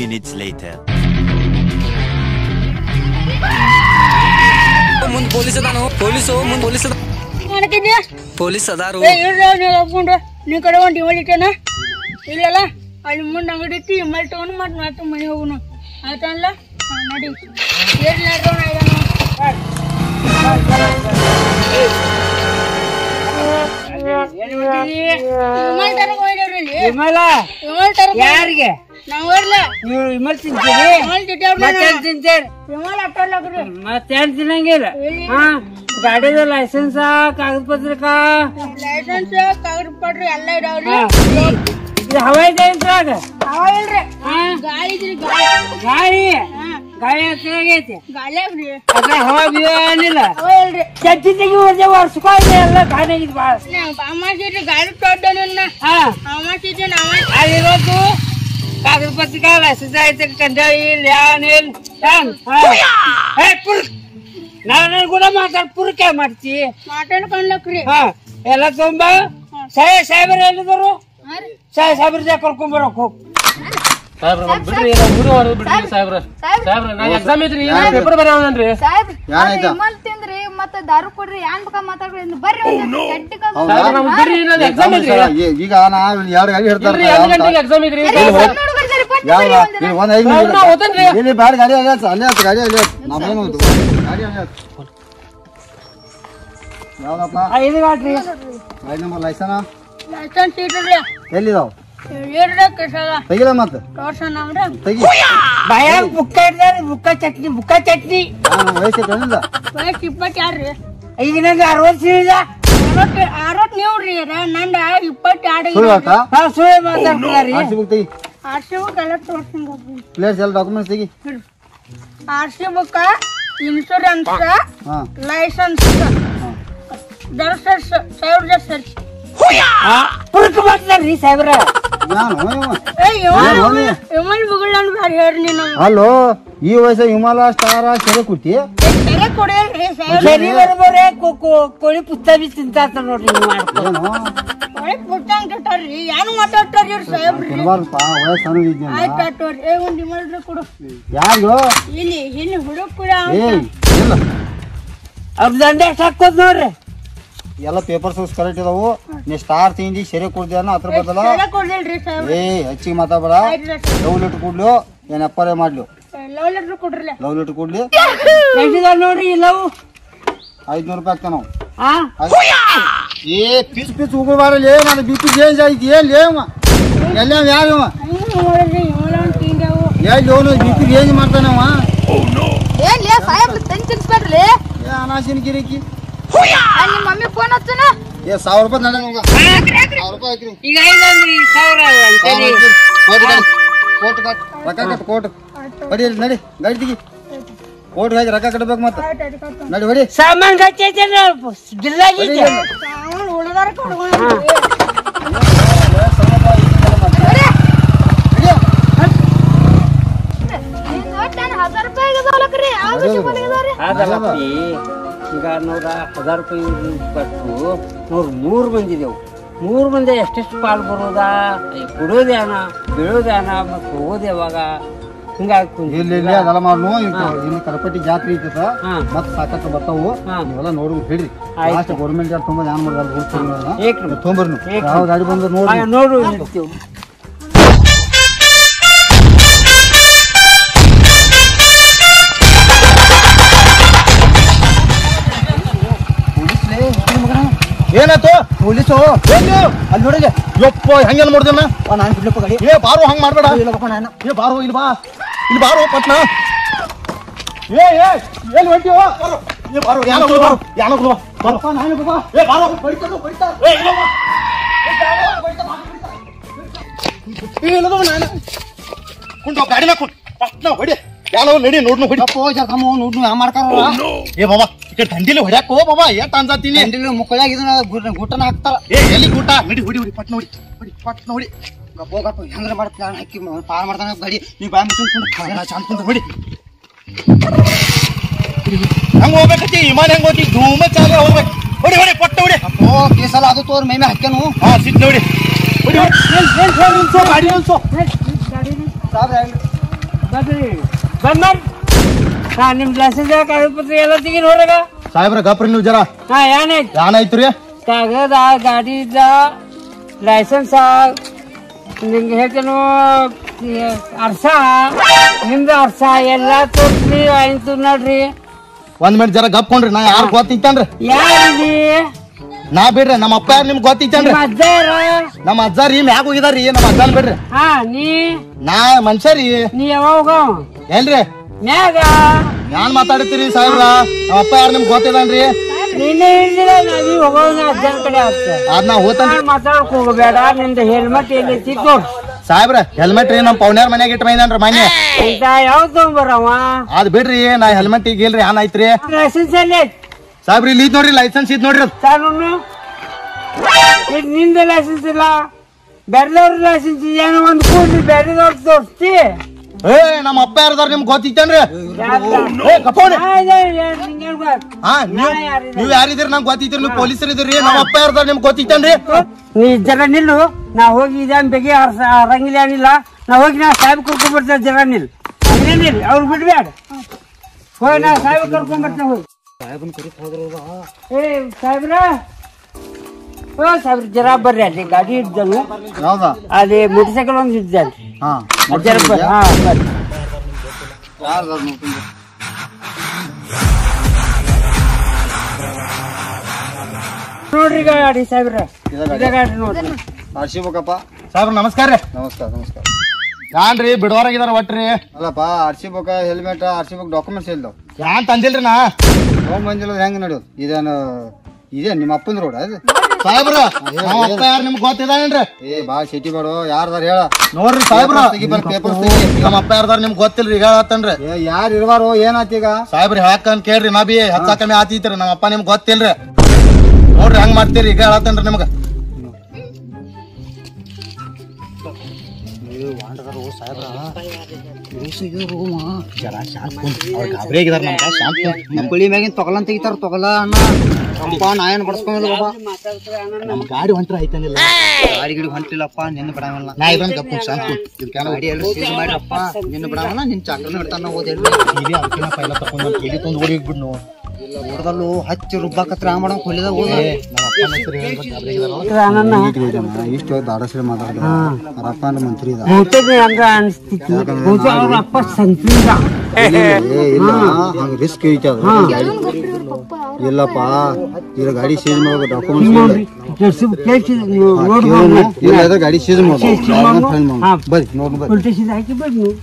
minutes later. ಮುಂದ್ police ಅದಾನು police ಮುಂದ್ ಪೊಲೀಸ್ ಅದ ಮಾಡ್ತಿದ್ಯಾ ಪೊಲೀಸ್ ಅದಾರು ಏ ಇರ್ರಿ ನೀವು ಒಪ್ಕೊಂಡು ನೀ ಕಡೆ ಒಂದು ಇಮಲಿಟೇನ ಇಲ್ಲಲ್ಲ ಅಲ್ಲಿ ಮುಂದೆ ಅಂಗಡಿ ಇತ್ತು ಇಮಲ್ ತಗೊಂಡು ಮತ್ತೆ ಮತ್ತೆ ಮನೆ ಹೋಗುನು ಆಯ್ತಲ್ಲ ಹಾ, ನಡಿ ಏನ್ ನಡ್ರೋಣ ಇಮಲ್ ತರಕ್ ಹೋಯ್ದವ್ರಿ ಇಲ್ಲಿ ವಿಮಲ ಇಮಲ್ ತರಕ್ ಯಾರಿಗೆ ನಾವು ಬರ್ಲ ನೀವು ವಿಮಲ್ ತಿಂತೀರಿ ಇಮಲ್ ತಿಂತೇವ್ ಮತ್ತೇನ್ ತಿಂತೀರಿ ಇಮಲ್ ಅಟ್ಟಲ್ಲಕ್ರಿ ಮತ್ತೇನ್ ತಿನ್ನಂಗಿಲ್ಲ ಹಾ ಗಾಡಿದ ಲೈಸೆನ್ಸ್ ಕಾಗದ ಪತ್ರಕ ಲೈಸೆನ್ಸ್ ಕಾಗದ ಪತ್ರ ಎಲ್ಲ ಇದಾವ್ರಿ ಹಾ, ಈ- ಇದು ಹವಾಯಿ ಇದ್ರಾಗ ಅವ ಇಲ್ರಿ ಹಾ ಗಾಳಿ ಇದ್ರಿ ಗಾಳಿ ಗಾಳಿ ಹಾ ಗಾಳಿ ಹತ್ತಿರಾಗೈತಿ ಗಾಳಿ ಆಗ್ರಿ ಅದ್ರ ಹವಾ ಬಿವ ಏನಿಲ್ಲ ಅವ ಇಲ್ರಿ ಚಡ್ಡಿ ತೆಗಿ ಹೊಡೆದೆ ವರ್ಷಕ್ಕಾಗಿ ಎಲ್ಲ ಗಾಡಿ ಆಗಿದ್ ಭಾಳ ಅಮಾಸಿದ್ರಿ ಗಾಡಿ ತೊಡ್ಡ ನನ್ನ ಹಾ ಅಮಾಸಿದ್ರಿ ನಾವ ಅಲ್ಲಿರೋದು ಕಾಗದ ಪತ್ರಿಕ ಲೈಸೆನ್ಸ್ ಐತೆ ಕಂಡಾಳಿ ಲ್ಯಾನ್ ಲ್ಯಾನ್ ಹೇ ಪುರ್ ನಾನು ಕೂಡ ಮಾತಾಡ್ ಪುರ್ಕೆ ಮಾಡ್ತಿ ಮಾತಾಡ್ಕೊಂಡ್ಲಕ್ರಿ ಹಾ ಎಲ್ಲ ತುಂಬ ಸಾಯ ಸಾಹೇಬ್ರ ಎಲ್ಲಿದ್ರು ಸಾಯ ಸಾಹೇಬ್ರ ಕರ್ಕೊಂಡ್ ಬರಕ್ ಹೋಗ್ ಸಾಹೇಬ್ರ ಒಂದ್ ಬಿಡ್ರಿ ನಾವ್ ಹುಡುಗ ಹೊಡೆದ್ ಬಿಡ್ರಿ ಸಾಹೇಬ್ರ ಸಾಹೇಬ್ರ ನಂಗೆ ಎಕ್ಸಾಮ್ ಐತ್ರಿ ಪೇಪರ್ ಬರೆಯವನ್ರಿ ಸಾಹೇಬ್ ಯಾನಾಯ್ತ? ವಿಮಲ್ ತಿಂದ್ರಿ ಮತ್ತ ದಾರು ಕೊಡ್ರಿ ಯಾನ್ ಬೇಕಾ ಮಾತಾಡ್ರಿ ಅಂದ್ ಬರ್ರಿ ಒಂದ್ ಚಡ್ಡಿ ಕಲ್ದು ಸಾಹೇಬ್ರ ನಮ್ಗ್ ಬಿಡ್ರಿ ನಂದು ಎಕ್ಸಾಮ್ ಐತ್ರಿ ಈ- ಈಗ ನಾ ಇಲ್ಲಿ ಎರಡು ಗಾಡಿ ಹಿಡ್ತಾರ ಇಲ್ರಿ ಎರಡು ಗಂಟೆಗೆ ಎಕ್ಸಾಮ್ ಐತ್ರಿ ಸಣ್ಣ ಹುಡುಗರು ಸರಿ ಪಟ್ಟಿ ಯಾವ ಬರ್ರಿ ಒಂದ್ ಈಗ ಒಂದ್ ಐದು ಸಾಹೇಬ್ರ, ನಾ ಓದ್ತೇನ್ರಿ. ಇಲ್ಲಿ ಬ್ಯಾಡ ಗಾಡಿ ಅಲ್ಲೇ ಆಯ್ತು, ಅಲ್ಲೇ ಆಯ್ತು ಗಾಡಿ ಅಲ್ಲೇ ಆಯ್ತು. ನಮ್ಗೇನು ಗೊತ್ತು? ಗಾಡಿ ಅಲ್ಲೇ ಆಯ್ತು. ಯಾವ್ದಪ್ಪ ಐದು ಗಾಡ್ರಿ ಗಾಡಿ ನಂಬರ್ ಲೈಸನ ಲೈಸೆನ್ಸ್ ಇಡ್ರಿ ಎಲ್ಲಿದಾವ್ ಇರ್ರಿ ಕೆಸಾಗ ತೆಗಿಲ ಮತ್ತೆ ತೋರ್ಸೋಣ ಅವ್ರ ತೆಗಿ ಬಾಯಾಗ ಬುಕ್ಕ ಇಡ್ದಾರಿ ಬುಕ್ಕ ಚಟ್ನಿ ಬುಕ್ಕ ಚಟ್ನಿ ನಾನು ವಯಸ್ಸು ಏನಿಲ್ಲ ವಯಸ್ಸು ಇಪ್ಪತ್ತೆರಡು ಈಗ ನಂಗೆ ಅರವತ್ತು ಸೀದ ಅರವತ್ತು ಅರವತ್ತು ನೀವು ರೀ ನಂದ ಇಪ್ಪತ್ತೆರಡು ಸುಳ್ಳು ಆತ ಹಾ ಸುಳ್ಳು ಮಾತಾಡ್ತಾರಿ ಆರ್ ಸಿ ಬುಕ್ ತೆಗಿ ಆರ್ ಸಿ ಬುಕ್ ಎಲ್ಲ ತೋರ್ಸಂಗ ಪ್ಲೇಸ್ ಎಲ್ಲ ಡಾಕ್ಯುಮೆಂಟ್ಸ್ ತೆಗಿ ಆರ್ ಸಿ ಬುಕ್ ಇನ್ಶೂರೆನ್ಸ್ ಹಾ ಲೈಸೆನ್ಸ್ ದರ್ಶಸ್ ಸಾವಿರದ ಸರ್ ಪುರ್ಕ ಮಾಡ್ತಾರ್ರಿ ಸಾಹೇಬ್ರ ನಾನು ಇವ. ಏ ಏನ್ ಹೋಗಿ? ವಿಮಲ್ ಬುಗುಳ್ ನನ್ ಬ್ಯಾಡ ಹೇಳ್ರಿ ನೀನು ಅಲ್ಲೋ ಈ ವಯಸ್ಸ ಹಿಮಾಲ ಸ್ಟಾರ ಸೆರೆ ಕುಟ್ಟಿ ಸರಿ ಕೊಡಿಲ್ರಿ ಸಾವಿರ ಸರಿ ಬರ್ಬೋರೆ ಕೋಳಿ ಪುಸ್ತ ಬಿ ತಿಂತಾತ ನೋಡ್ರಿ ನೀವು ಮಾಡ್ಕೊಂಡು ಏನು ಒಳ್ಳೆ ಪುಸ್ತಕ ಕೆಟ್ಟಾರ್ರಿ ಏನು ಮಾತಾಡ್ತಾರ್ರಿ ಇವ್ರು ಸಾಹೇಬ್ರಿ ತಿನ್ಬಾರ್ದಪ್ಪ ವಯಸ್ಸು ಅನ್ನೋದಿದ್ಯಲ್ಲ ಆಯ್ತು ಆಯ್ತು ಏ ಒಂದ್ ವಿಮಲ್ರಿ ಕೊಡು ಯಾರು ಇಲ್ಲಿ ಇಲ್ಲಿ ಹುಡುಗ ಕೂಡ ಏಯ್ ಇಲ್ಲ ಅವ್ರ ದಂಡ ಎಷ್ಟು ಹಾಕೋದ್ ನೋಡ್ರಿ ಎಲ್ಲ ಪೇಪರ್ಸ್ ಕರೆಕ್ಟ್ ಇದಾವು ನೀ ಸ್ಟಾರ್ ತಿಂದಿ ಸೆರೆ ಕುಡ್ದೇನ ಅದ್ರ ಬದಲ ಸರಿ ಕೊಡ್ಲಿಲ್ರಿ ಸಾಹೇಬ್ರಿ ಏ ಹೆಚ್ಚಿಗೆ ಮಾತಾಡ್ಬೇಡ ಲವ್ ಲೆಟರ್ ಕೊಡ್ಲು ಏನ್ ಅಪ್ಪರೇ ಮಾಡ್ಲು ಲವ್ ಲೆಟ್ರ್ ಕೊಡ್ರಲ್ಲ ಲವ್ ಲೆಟರ್ ಕೊಡ್ಲಿ ಎಷ್ಟಿದಾವ ನೋಡ್ರಿ ಇಲ್ಲವು ಐದ್ನೂರು ರೂಪಾಯಿ ಆಗ್ತಾನ ಹಾ ಏ ಪಿಸ್ ಪಿಸ್ ಉಗುಳ್ಬಾರಲ್ಲ ನಾನು ಬಿ ಪಿ ಚೇಂಜ್ ಆಯ್ತು ಏನ್ ಲೇವ ಎಲ್ಲ ಯಾರು ಇವ ಹಂಗ ನೋಡ್ರಿ ವಿಮಲ ಒಂದು ತಿಂದೆವು ಎಲ್ಲಿ ಅವನು ಬಿ ಪಿ ಚೇಂಜ್ ಮಾಡ್ತಾನವ ಏನ್ ಲೇ ಸಾಹೇಬ್ ತಂದ್ ತಿನ್ಸ್ಬೇಡ್ರಿ ಏ ಅನಾಸಿನ ಗಿರಿಕಿ ಅಲ್ಲಿ ನಿಮ್ಮ ಮಮ್ಮಿ ಫೋನ್ ಹಚ್ಚನ ಏ ಸಾವಿರ ರೂಪಾಯಿ ನಡೆ ನಮ್ಗ ಸಾವಿರ ರೂಪಾಯಿ ಹಾಕ್ರಿ ಈಗ ಐದೊಂದು ಈ ಸಾವಿರ ಅಂತೇಳಿ ಕೋಟ್ ಕಟ್ ರೊಕ್ಕ ಕಟ್ ಕೋಟ್ ಹೊಡಿ ಇಲ್ಲಿ ನಡಿ ಗಾಡಿ ತೆಗಿ ಕೋಟ್ ಹಾಕಿ ರೊಕ್ಕ ಕಟ್ಬೇಕು ಮತ್ತೆ ನಡಿ ಹೊಡಿ ಸಾಮಾನ್ ಗಚ್ಚೈತೆ ಬಿಲ್ಲಾಗೈತೆ ಸಾಮಾನು ಉಳಿದಾರ ಕೊಡ್ಕೊಂಡು ನಿನ್ ಒಟ್ಟ ಏನ್ ಹਜ਼ਾರ್ ರೂಪಾಯಿ ಆಗದವಲಕ್ರಿ ಯಾವ ಶಿವಲಿಗೆ ಅದಾವ್ರಿ ಅದಲ್ಲಪ್ಪಿ ಈಗ ನೂರ ಹಜಾರ್ ರೂಪಾಯಿ ಕೊಟ್ಟು ನೂರು ಮೂರು ಬಂದಿದೆವು ಮೂರು ಮಂದಿ ಎಷ್ಟೆಷ್ಟು ಪಾಲು ಬರೋದಾ ಕೊಡೋದೇನ ಬೀಳೋದೇನ ಮತ್ತು ಹೋಗೋದು ಯಾವಾಗ ಹಿಂಗಾಗಿ ಕುಂತ ಇಲ್ಲಿ ಇಲ್ಲಿ ಅದೆಲ್ಲ ಮಾಡ್ನು ಇನ್ನು ಕರಪಟ್ಟಿ ಜಾತ್ರೆ ಐತದ ಹಾ. ಮತ್ ಸಾಕಷ್ಟು ಬರ್ತಾವು ಹಾ. ನೀವೆಲ್ಲ ನೋಡಿ ಹಿಡ್ರಿ ಆಯ್ತು. ಲಾಸ್ಟ್ ಗೌರ್ಮೆಂಟ್ ಜಾರ್ ತುಂಬ ಏನ್ ಮಾಡಿದಾರೆ ಏಕ್ರಿ. ತೊಂಬರ್ನು ಏಕ್ರಿ. ಯಾವ ಗಾಡಿ ಬಂದ್ರೆ ನೋಡಿ ನೋಡು ಇರ್ತೀವಿ ಏನಾಯ್ತು ಪೊಲೀಸು ಅಲ್ಲಿ ನೋಡಿಗೆ ಯಪ್ಪ ಹೆಂಗೆಲ್ಲ ನೋಡ್ದೇನ ನಾನು ಬಿಡ್ಲಪ್ಪ ಗಾಡಿ ಏ ಬಾರು ಹಂಗ್ ಮಾಡ್ಬೇಡ ಏ ಬಾರು ಇಲ್ಲಿ ಬಾ ಇಲ್ಲಿ ಬಾರು ಪಟ್ನ ಏ ಏ ಎಲ್ಲಿ ಹೊಂಟಿವ ಏ ಬಾರು ಯಾನ ಬಾರು ಯಾನ ಬಾರಪ್ಪ ನಾನು ಬಾಬಾ ಏ ಬಾರು ಬಡಿತಾನು ಬಡಿತಾ ಏ ಇಲ್ಲ ಬಾ. ಏ ಬಾರು, ಬಡಿತಾನು, ಬಡಿತಾ. ಏ ಇಲ್ಲದವ ನಾನು ಕುಂಟ ಗಾಡಿನ ಕುಂಟ್ ಪಟ್ನ ಹೊಡಿ ಯಾನೋ ನಡಿ ನೋಡ್ನು ಹೊಡಿ ಅಪ್ಪ ಜರ್ಕಮ್ಮ ನೋಡ್ನು ಯಾ ಮಾಡ್ತಾರ ಏ ಬಾಬಾ ಈ ಕಡೆ ದಂಡಿಲಿ ಹೊಡ್ಯಾಕೋ ಬಾಬಾ ಏಟ್ ಅನ್ಸಾತೀನಿ ದಂಡಿಲಿ ಮುಕ್ಕಳಾಗ ಇದನ್ನ ಗುಟ್ಟನ ಹಾಕ್ತಾರ ಏ ಎಲ್ಲಿ ಗುಟ್ಟ ನಡಿ ಹೊಡಿ ಹೊಡಿ ಪಟ್ನ ಹೊಡಿ ಹೊಡಿ ಪಟ್ನ ಹೊಡಿ ಗಪ್ಪ ಗಪ್ಪ ಹೆಂಗ್ರ ಮಾಡಿ ಪ್ಲಾನ್ ಹಾಕಿ ಮ- ಪಾರ್ ಮಾಡ್ತಾನ ಗಾಡಿ ನೀ ಬಾಯ್ ಮುಚ್ಕೊಂಡು ಕುಂಡು ಚಂದ ಕುಂತ ಹೊಡಿ ಹಂಗ ಹೋಗ್ಬೇಕತ್ತಿ ವಿಮಾನ ಹೆಂಗ್ ಹೋಗಿ ಧೂಮ ಚಾಲ ಹೋಗ್ಬೇಕು ಹೊಡಿ ಹೊಡಿ ಪಟ್ಟ ಹೊಡಿ ಅಪ್ಪೋ ಕೇಸಲ್ಲ ಅದು ತೋರ್ ಮೈ ಮೇ ಹಾಕ್ಯಾನು ಹಾ ಸಿಟ್ ನೋಡಿ ಹೊಡಿ ಹೊಡಿ ಗಾಡಿ ನಿಲ್ಸೋ ಸಾಬ್ರೆ ಬರ್ರಿ ಬಂದ್ ಮಾಡಿ ಹಾ ನಿಮ್ ಲೈಸೆನ್ಸ್ ಕಾಗದಪತ್ರ ಎಲ್ಲ ತೆಗಿ ಹೊರಗ ಸಾಹೇಬ್ರ ಗಪ್ರಿ ನೀವು ಜರ ಹಾ ಏನೈತಿ ಏನಾಯ್ತ್ರಿ ಕಾಗದ ಗಾಡಿದ ಲೈಸೆನ್ಸ್ ನಿಮ್ಗೆ ಹೇಳ್ತೇನು ಅರ್ಸ ನಿಮ್ದು ಅರ್ಸ ಎಲ್ಲ ತೋರಿಸ್ಲಿ ಆಯ್ತು ನೋಡ್ರಿ ಒಂದ್ ಮಿನಿಟ್ ಜರ ಗಪ್ಕೊಂಡ್ರಿ ನಾ ಯಾರು ಗೊತ್ತಿತ್ತನ್ರಿ ಯಾರಿದಿ ನಾ ಬಿಡ್ರಿ ನಮ್ಮ ಅಪ್ಪ ಯಾರು ನಿಮ್ಗೆ ಗೊತ್ತಿತ್ತನ್ರಿ ನಿಮ್ಮ ಅಜ್ಜ ಯಾರು? ನಮ್ಮ ಅಜ್ಜ ರೀ ಮ್ಯಾಗ ಹೋಗಿದಾರಿ ನಮ್ಮ ಅಜ್ಜನ್ ಬಿಡ್ರಿ ಹಾ ನೀ ನಾ ಮನುಷ್ಯ ರೀ ನೀ ಯಾವಾಗ ಏನ್ರಿ ಮ್ಯಾಗ ಯಾನ್ ಮಾತಾಡ್ತೀರಿ ಸಾಹೇಬ್ರ ನಮ್ಮ ಅಪ್ಪ ಯಾರು ನಿಮ್ಗೆ ಗೊತ್ತಿದನ್ರಿ ನೀನೇ ಹೇಳಿದಿರ ನಾವೀ ಹೋಗೋಣ ಅಜ್ಜನ ಕಡೆ ಆಗ್ತ ಅದ್ ನಾ ಹೋತನ್ರಿ ಮಾತಾಡಕ್ ಹೋಗಬೇಡ ನಿಂದ ಹೆಲ್ಮೆಟ್ ಎಲ್ಲಿ ನೋಡ್ ಸಾಹೇಬ್ರ ಹೆಲ್ಮೆಟ್ ರೀ ನಮ್ಮ ಪೌನ್ಯಾರ ಮನ್ಯಾಗ ಇಟ್ಟು ಬಂದನ್ರಿ ಮನೆ ಇಂತ ಯಾವ ತಗೊಂಬರವ ಅದ್ ಬಿಡ್ರಿ ನಾ ಹೆಲ್ಮೆಟ್ ಈಗ ಇಲ್ರಿ ಏನ್ ಐತ್ರಿ ಲೈಸೆನ್ಸ್ ಎಲ್ಲಿ ಸಾಹೇಬ್ರಿ ಇಲ್ಲಿ ಇದ್ ನೋಡ್ರಿ ಲೈಸೆನ್ಸ್ ಇದ್ ನೋಡ್ರಿ ಅದ್. ಕಾನೂನು ಇದು ನಿಂದ ಲೈಸೆನ್ಸ್ ಇಲ್ಲ ಬೇರೆದವ್ರ ಲೈಸೆನ್ಸ್ ಏನೋ ಒಂದು ಕೂಡ್ಲಿ ಬೇರೆದವ್ರ ತೋರಿಸ್ತಿ ಏ ನಮ್ಮ ಅಪ್ಪ ಯಾರ್ದಾರ ನಿಮ್ಗೆ ಗೊತ್ತಿತ್ತನ್ರಿ ಏ ಕಪ್ಪೋಣಿ ಹಾ ನೀವ್ ನೀವ್ ಯಾರಿದ್ದೀರಿ ನಂಗೆ ಗೊತ್ತಿತ್ತೀರಿ ನೀವು ಪೊಲೀಸರು ಇದ್ದೀರಿ ನಮ್ಮ ಅಪ್ಪ ಯಾರ್ದಾರ ನಿಮ್ಗೆ ಗೊತ್ತಿತ್ತನ್ರಿ ನೀ ಜರ ನಿಲ್ಲು ನಾ ಹೋಗಿ ಇದೇನ್ ಬಗ್ಗೆ ಅರಂಗಿಲ್ಲ ಏನಿಲ್ಲ ನಾ ಹೋಗಿ ನಾ ಸಾಹೇಬ್ ಕರ್ಕೊಂಡ್ ಬರ್ತೇನೆ ಜರ ನಿಲ್ ಹಂಗೆ ನಿಲ್ ಅವ್ರು ಬಿಡ್ಬೇಡ ಹೋಗಿ ನಾ ಸಾಹೇಬ್ ಕರ್ಕೊಂಡ್ ಬರ್ತೇನೆ ಹೋಗಿ ಏ ಸಾಹೇಬ್ರ ಓ ಸಾಹೇಬ್ರ ಜರ ಬರ್ರಿ ಅಲ್ಲಿ ಗಾಡಿ ಇದ್ದನು ಹೌದಾ ಅಲ್ಲಿ ಮೋಟರ್ ಸೈಕಲ್ ಒಂದು ಇದ್ದಲ್ರಿ ಹಾ ಜರ ಬರ್ರಿ ಹಾ ಬರ್ರಿ ನೋಡ್ರಿ ಗಾಡಿ ಸಾಹೇಬ್ರ ಇದೇ ಗಾಡಿ ನೋಡ್ರಿ ಆರ್ಸಿಬೇಕಪ್ಪ ಸಾಹೇಬ್ರ ನಮಸ್ಕಾರ ರೀ ನಮಸ್ಕಾರ ನಮಸ್ಕಾರ ಯಾನ್ರಿ ಬಿಡೋರಾಗಿದಾರ ಒಟ್ರಿ ಅಲ್ಲಪ್ಪ ಆರ್ಸಿಬೇಕ ಹೆಲ್ಮೆಟ್ ಆರ್ಸಿಬೇಕ್ ಡಾಕ್ಯುಮೆಂಟ್ಸ್ ಇಲ್ದಾವ್ ಯಾನ್ ತಂದಿಲ್ರಿ ನಾ ಹೋಗ್ ಬಂದಿಲ್ಲ ಹೆಂಗ್ ನಡೆಯೋದು ಇದೇನು ಇದೇ ನಿಮ್ಮ ಅಪ್ಪನ ರೋಡ್ ಅದು ಸಾಹೇಬ್ರ ನಮ್ಮ ಅಪ್ಪ ಯಾರು ನಿಮ್ಗೆ ಗೊತ್ತಿದಾನೇನ್ರಿ ಏ ಬಾ ಸಿಟಿ ಬೇಡ ಯಾರ್ದಾರ ಹೇಳ ನೋಡ್ರಿ ಸಾಹೇಬ್ರ ತೆಗಿ ಬರ್ರಿ, papers ತೆಗಿ. ನಮ್ಮ ಅಪ್ಪ ಯಾರ್ದಾರ ನಿಮ್ಗೆ ಗೊತ್ತಿಲ್ರಿ ಈಗ ಹೇಳತ್ತನ್ರಿ ಏ ಯಾರು ಇರ್ವಾರು ಏನಾತೀಗ ಸಾಹೇಬ್ರಿ ಹಾಕನ್ ಕೇಳ್ರಿ ನಾ ಬಿ ಹಚ್ಚ ಕಮ್ಮಿ ಆತೀತ್ರಿ ನಮ್ಮ ಅಪ್ಪ ನಿಮ್ಗೆ ಗೊತ್ತಿಲ್ರಿ ನೋಡ್ರಿ ಹಂಗ್ ಮಾಡ್ತೀರಿ ಈಗ ಹೇಳತ್ತನ್ರಿ ನಿಮ್ಗ ನಮ್ಮಳಿ ಮ್ಯಾಗಿನ ತಗೊಲ್ಲ ತೆಗಿತಾರ ತಗೊಲ್ಲ ಅಣ್ಣ ಅಪ್ಪ ನಾ ಏನ್ ಬಡ್ಸ್ಕೊಂಡಿಲ್ಲ ಬಾಬಾ ನಮ್ ಗಾಡಿ ಹೊಂಟ್ರ ಐತನಿಲ್ಲ ಗಾಡಿ ಗಿಡಿ ಹೊಂಟಿಲ್ಲಪ್ಪ ನಿನ್ನ ಬಿಡಂಗಿಲ್ಲ ನಾ ಇದನ್ ಗಪ್ಪ ಶಾಂತಿ ಇದಕ್ಕೆಲ್ಲ ಗಾಡಿ ಎಲ್ಲ ಸೀಸ್ ಮಾಡ್ರಪ್ಪ ನಿನ್ನ ಬಿಡಂಗಿಲ್ಲ ನಿನ್ ಚಾಕ್ರನ ಇಡ್ತಾನ ಓದಿ ಟಿವಿ ಅದಕ್ಕಿನ ಪೈಲ ತಕೊಂಡ್ ಟಿವಿ ತಂದು ಓಡಿ ಬಿಡ್ನು ಊರ್ದಲ್ಲೂ ಹಚ್ಚಿ ರುಬ್ಬಾಕತ್ರ ಆ ಮಾಡಂಗ್ ಹೊಲಿದ ಹೋದ ನಮ್ಮ ಅಪ್ಪನ ಹೆಸರು ಹೇಳ್ಬೇಕು ಗಾಬ್ರಿಗಿದಾರ. ಇಷ್ಟು ದಾಡಶ್ರೀ ಮಾತಾಡಿದ ಅವ್ರ ಅಪ್ಪ ಅಂದ್ರೆ ಮಂತ್ರಿ ಇದ ಬಹುತೇಕ ಹಂಗ ಅನಿಸ್ತಿತ್ತು ಬಹುತೇಕ ಅವ್ರ ಅಪ್ಪ ಸಂತಿಲ್ಲ ಏ ಇಲ್ಲ ಹಂಗ ರಿಸ್ಕ್ ಐತಿ ಅದು ಇಲ್ಲಪ್ಪ ಈಗ ಗಾಡಿ ಸೀಸ್ ಮಾಡೋದು ಡಾಕ್ಯುಮೆಂಟ್ಸ್ ಇಲ್ಲ ಅದ್ರ ಗಾಡಿ ಸೀಸ್ ಮಾಡೋದು ಬರ್ರಿ ನೋಡ್ ಬರ್ರಿ ಹಾಕಿ ಬಿಡ್ ನೀವು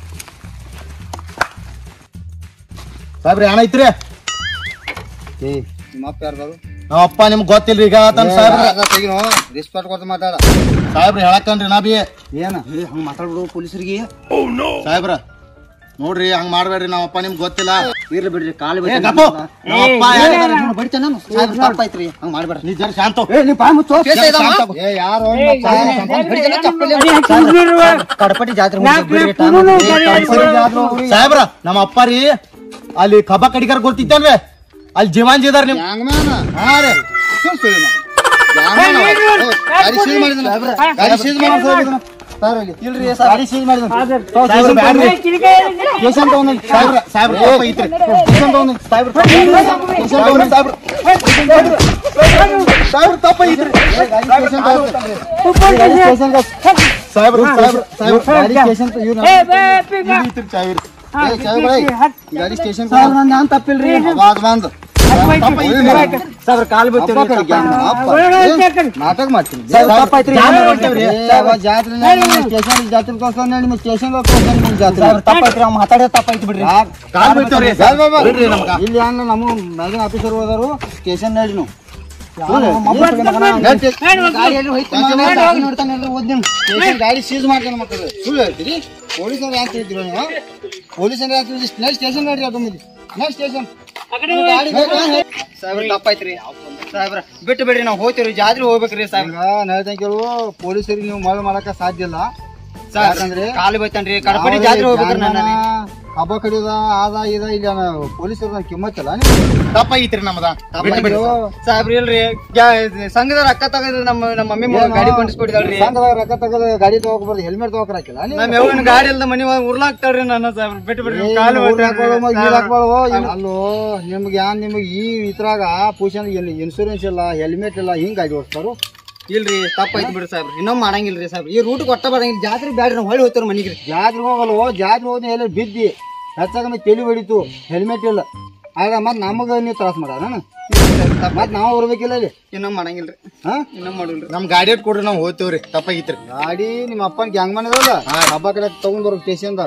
ಸಾಹೇಬ್ರಿ ಏನೈತ್ರಿ ಏ ನಿಮ್ಮ ಅಪ್ಪ ಯಾರ್ದಾರು ನಮ್ಮ ಅಪ್ಪ ನಿಮ್ಗೆ ಗೊತ್ತಿಲ್ರಿ ಈಗ ಹೇಳತ್ತನ್ ಸಾಹೇಬ್ರ ತೆಗಿನೋ ರೆಸ್ಪೆಕ್ಟ್ ಕೊಡ್ತ ಮಾತಾಡ ಸಾಹೇಬ್ರಿ ಹೇಳಕ್ಕನ್ರಿ ನಾ ಬಿ ಏನ ಏ ಹಂಗ ಮಾತಾಡ್ಬಿಡು ಪೊಲೀಸರಿಗೆ ಸಾಹೇಬ್ರ ನೋಡ್ರಿ ಹಂಗ್ ಮಾಡ್ಬೇಡ್ರಿ ನಮ್ಮ ಅಪ್ಪ ನಿಮ್ಗೆ ಗೊತ್ತಿಲ್ಲ ಇರ್ಲಿ ಬಿಡ್ರಿ ಕಾಲು ಏ ಗಪ್ಪು ನಮ್ಮ ಅಪ್ಪ ಯಾರಿದಾರೆ? ಬಡಿತ ನಾನು ಸಾಹೇಬ್ರ ತಪ್ಪಾಯ್ತ್ರಿ ಹಂಗ ಮಾಡ್ಬೇಡ್ರಿ ನೀ ಜರ ಶಾಂತ ಏ ನೀ ಬಾಯ್ ಮುಚ್ಚೋ ಏ ಯಾರು ಕಡಪಟ್ಟಿ ಜಾತ್ರೆ ಸಾಹೇಬ್ರ ನಮ್ಮ ಅಪ್ಪ ರೀ ಅಲ್ಲಿ ಕಬ್ಬ ಕಡಿಗಾರ ಗೊತ್ತಿತ್ತಲ್ರಿ ಅಲ್ಲಿ ಜೀವಾನ್ ಇದಾರ ನಿಮ್ ಹಾ ರೀ ಗಾಡಿ ಸೀಸ್ ಮಾಡಿದನ ಗಾಡಿ ಸೀಸ್ ಮಾಡಿದನ ಇಲ್ರಿ ಗಾಡಿ ಸೀಸ್ ಮಾಡಿದನ ಸಾಹೇಬ್ರ ಬ್ಯಾಡ್ರಿ ಸ್ಟೇಷನ್ ತಗೊಂಡ್ ಸಾಹೇಬ್ರ ಸಾಹೇಬ್ರ ಕೋಪ ಐತ್ರಿ ಸ್ಟೇಷನ್ ತಗೊಂಡ್ ಸಾಹೇಬ್ರ ಸಾಹೇಬ್ರ ಸಾಹೇಬ್ರ ಸಾಹೇಬ್ರ ತಪ್ಪ ಐತ್ರಿ ಸ್ಟೇಷನ್ ಸಾಹೇಬ್ರ ಸಾಹೇಬ್ರ ಸಾಹೇಬ್ರ ಗಾಡಿ ಸ್ಟೇಷನ್ ಐತ್ರಿ ಸಾಹೇಬ್ರ ಗಾಡಿ ಸ್ಟೇಷನ್ ನಾನು ತಪ್ಪಿಲ್ರಿ ಅವಾದ ಬಂದು ಸಾವಿರ ಕಾಲು ನಾಟಕ ಮಾಡ್ತೀನಿ ಜಾತ್ರೆ ಸ್ಟೇಷನ್ ಜಾತ್ರೆ ತೋರ್ಸ್ಕೊಂಡ್ ನಿಮ್ಮ ಸ್ಟೇಷನ್ ತೋರ್ಸ್ಕೊಂಡ್ ಜಾತ್ರೆ ತಪ್ಪಾಯ್ತ್ರಿ ಮಾತಾಡೋ ತಪ್ಪಾಯ್ತು ಬಿಡ್ರಿ ಕಾಲ್ ಬೀಳ್ತಾವ್ರಿ ಬಿಡ್ರಿ ನಮ್ಗ ಇಲ್ಲಿ ಹಂಗ ನಮ್ಮ ಮ್ಯಾಗಿನ ಆಫೀಸರ್ ಹೋದರು ಸ್ಟೇಷನ್ ನಡಿ ನೀವು ಗಾಡಿ ಸೀಸ್ ಮಾಡ್ತಾನೆ ಮಕ್ಕಳು ಸುಳ್ಳು ಹೇಳ್ತೀರಿ ಪೊಲೀಸರು ಯಾಕೆ ಹೇಳ್ತೀರಿ ನೀವು ಪೊಲೀಸರು ಯಾಕೆ ನೆಕ್ಸ್ಟ್ ಸ್ಟೇಷನ್ ನಡ್ರಿ ಅದು ನೆಕ್ಸ್ಟ್ ಸ್ಟೇಷನ್ ಸಾಹೇಬ್ರ ತಪ್ಪಾಯ್ತ್ರಿ ಸಾಹೇಬ್ರ ಬಿಟ್ಟು ಬಿಡ್ರಿ ನಾವು ಹೋಗ್ತೀವಿ ಜಾತ್ರೆ ಹೋಗ್ಬೇಕ್ರಿ ಸಾಹೇಬ್ರ ಹೇಳ್ದಂಗೆ ಕೇಳು ಪೊಲೀಸರಿಗೆ ನೀವು ಮಳೆ ಮಾಡಕ ಸಾಧ್ಯ ಇಲ್ಲ ಯಾಕಂದ್ರೆ ಕಾಲು ಬೈತಾನ್ರಿ ಕಡಪಡಿ ಜಾತ್ರೆ ಹೋಗ್ಬೇಕ್ರಿ ನಾನು ಹಬ್ಬ ಕಡಿಯೋದ ಆದ ಇದ ಇಲ್ಲ ಪೊಲೀಸರು ಕಿಮ್ಮತ್ತಲ್ಲ ತಪ್ಪಾಗಿತ್ರಿ ನಮ್ಮದ ಸಾಹೇಬ್ರಿ ಇಲ್ರಿ ಗ್ಯಾ- ಸಂಘದ ರೊಕ್ಕ ತಗದ ನಮ್ಮ ನಮ್ಮ ಮಮ್ಮಿ ಮ- ಗಾಡಿ ಕೊಂಡಿಸ್ಕೊಟ್ಟಿದಾಳ್ರಿ ಸಂಘದಾಗ ರೊಕ್ಕ ತಗದ ಗಾಡಿ ತಗೋಬಾರ್ದು ಹೆಲ್ಮೆಟ್ ತಗೋಕರಾಕಿಲ್ಲ ನಮ್ಮ ಯಾವನ್ ಗಾಡಿ ಇಲ್ದ ಮನಿ ಉರ್ಲಾಕ್ತಾಳ್ರಿ ನನ್ನ ಸಾಹೇಬ್ರ ಬಿಟ್ಟು ಬಿಡ್ರಿ ಕಾಲು ಅಲ್ಲೋ ನಿಮ್ಗೆ ಯಾನ್ ನಿಮ್ಗೆ ಈ ಇದ್ರಾಗ ಪೂಷನ್ ಇನ್ಸೂರೆನ್ಸ್ ಇಲ್ಲ ಹೆಲ್ಮೆಟ್ ಇಲ್ಲ ಹಿಂಗ್ ಗಾಡಿ ಓಡಿಸ್ತಾರು ಇಲ್ರಿ ತಪ್ಪಾಯ್ತು ಬಿಡ್ರಿ ಸಾಹೇಬ್ರ ಇನ್ನೊಮ್ಮೆ ಮಾಡಂಗಿಲ್ರಿ ಸಾಹೇಬ್ರ ಈ ರೂಟ್ ಕೊಟ್ಟ ಬರಂಗಿಲ್ಲ ಜಾತ್ರೆ ಬ್ಯಾಡ್ರಿ ನಾವು ಹೊಳ್ಳಿ ಹೋಗ್ತಾರ ಮನಿಗ್ರಿ ಜಾತ್ರೆ ಹೋಗಲ್ವೋ ಜಾತ್ರೆ ಹೋದ ಎಲ್ಲ ಬಿದ್ದಿ ಹೆಚ್ಚಾಗ ತಲೆ ಹೊಡಿತು ಹೆಲ್ಮೆಟ್ ಇಲ್ಲ ಆಗ ಮತ್ ನಮಗ ನೀವು ತ್ರಾಸ ಮಾಡ ಮತ್ ನಾವು ಬರ್ಬೇಕಿಲ್ಲ ಇಲ್ಲಿ ಇನ್ನೊಮ್ಮೆ ಮಾಡಂಗಿಲ್ರಿ ಹಾ ಇನ್ನೊಮ್ಮೆ ಮಾಡುಲ್ರಿ ನಮ್ ಗಾಡಿ ಇಟ್ ಕೊಡ್ರಿ ನಾವ್ ಹೋಗ್ತೇವ್ರಿ ತಪ್ಪಾಗಿತ್ರಿ ಗಾಡಿ ನಿಮ್ಮ ಅಪ್ಪನ ಗ್ಯಾಂಗ್ ಮನೆದಲ್ಲ ಹಬ್ಬ ಕಡೆ ತಗೊಂಡ್ ಬರೋ ಸ್ಟೇಷನ್ದಾಗ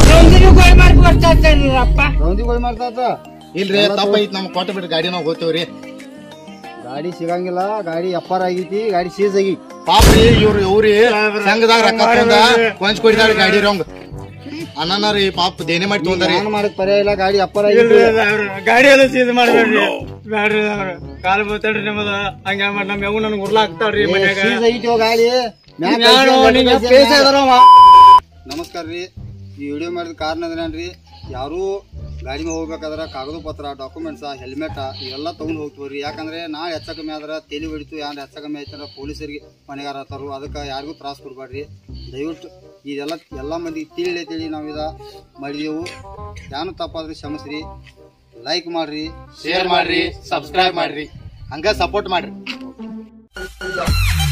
ಅಪ್ಪ ರೌಂದಿಗಳು ಮಾಡ್ತಾತ ಇಲ್ರಿ ತಪ್ಪಾಗಿತ್ ನಮ್ಗೆ ಕೊಟ್ಟು ಬಿಡ್ರಿ ಗಾಡಿ ನಾವ್ ಹೋಗ್ತೇವ್ರಿ ಗಾಡಿ ಸಿಗಂಗಿಲ್ಲ ಗಾಡಿ ಅಪ್ಪಾರ ಆಗೈತಿ ಗಾಡಿ ಸೀಸ್ ಆಗಿ ಪಾಪ್ರಿ ಇವ್ರು ಇವ್ರಿ ಸಂಘದಾಗ ರೊಕ್ಕ ತಗೊಂಡ ಕೊಂಚ್ ಕೊಡಿದಾರ ಗಾಡಿ ರೋಂಗ್ ಅಣ್ಣನ ರೀ ಪಾಪ ದೇನೆ ಮಾಡಿ ತೊಗೊಂತಾರಿ ಏನ್ ಮಾಡಕ್ ಪರ್ಯಾಯ ಇಲ್ಲ ಗಾಡಿ ಅಪ್ಪಾರ ಆಗೈತಿ ಗಾಡಿ ಎಲ್ಲ ಸೀಸ್ ಮಾಡ್ಬೇಡ್ರಿ ಬ್ಯಾಡ್ರಿ ಸಾಹೇಬ್ರ ಕಾಲು ಬೀಳ್ತಾಳ್ರಿ ನಿಮ್ಮದ ಹಂಗ ಮಾಡಿ ನಮ್ ಯಾವ ನನ್ಗೆ ಉರ್ಲಾಕ್ತಾಳ್ರಿ ಮನ್ಯಾಗ ಸೀಸ್ ಆಗೈತಿ ಓ ಗಾಡಿ ಮ್ಯಾಗ್ ಯಾರು ಕಳ್ಸಿ, ನಿಂಗೆ ಕಳ್ಸಿ, ಪೇಸ ಮ್ಯಾಗ್. ಇದಾರವ? ನಮಸ್ಕಾರ ರೀ ಈ ವಿಡಿಯೋ ಮಾಡಿದ ಕಾರಣ ಅದೇನ್ರಿ ಯಾರು ಗಾಡಿ ಮೇಲೆ ಹೋಗ್ಬೇಕಾದ್ರೆ ಕಾಗದ ಪತ್ರ ಡಾಕ್ಯುಮೆಂಟ್ಸ್ ಹೆಲ್ಮೆಟ್ ಇವೆಲ್ಲ ತಗೊಂಡ್ ಹೋಗ್ತೀವ್ರಿ ಯಾಕಂದ್ರೆ ನಾ ಹೆಚ್ಚ ಕಮ್ಮಿ ಆದ್ರೆ ತಲೆ ಹೊಡಿತು ಯಾರು ಹೆಚ್ಚ ಕಮ್ಮಿ ಆಯ್ತಾರ ಪೊಲೀಸರಿಗೆ ಮನೆಗಾರ ಆತಾರು ಅದಕ್ಕೆ ಯಾರಿಗೂ ತ್ರಾಸ ಕೊಡ್ಬೇಡ್ರಿ ದಯವಿಟ್ಟು ಇದೆಲ್ಲ ಎಲ್ಲ ಮಂದಿಗೆ ತಿಳಿ ತಿಳಿ ನಾವು ಇದ ಮಾಡಿದೆವು ಯಾನು ತಪ್ಪಾದ್ರೆ ಕ್ಷಮಿಸ್ರಿ ಲೈಕ್ ಮಾಡ್ರಿ ಶೇರ್ ಮಾಡ್ರಿ ಸಬ್ಸ್ಕ್ರೈಬ್ ಮಾಡ್ರಿ ಹಂಗ ಸಪೋರ್ಟ್ ಮಾಡ್ರಿ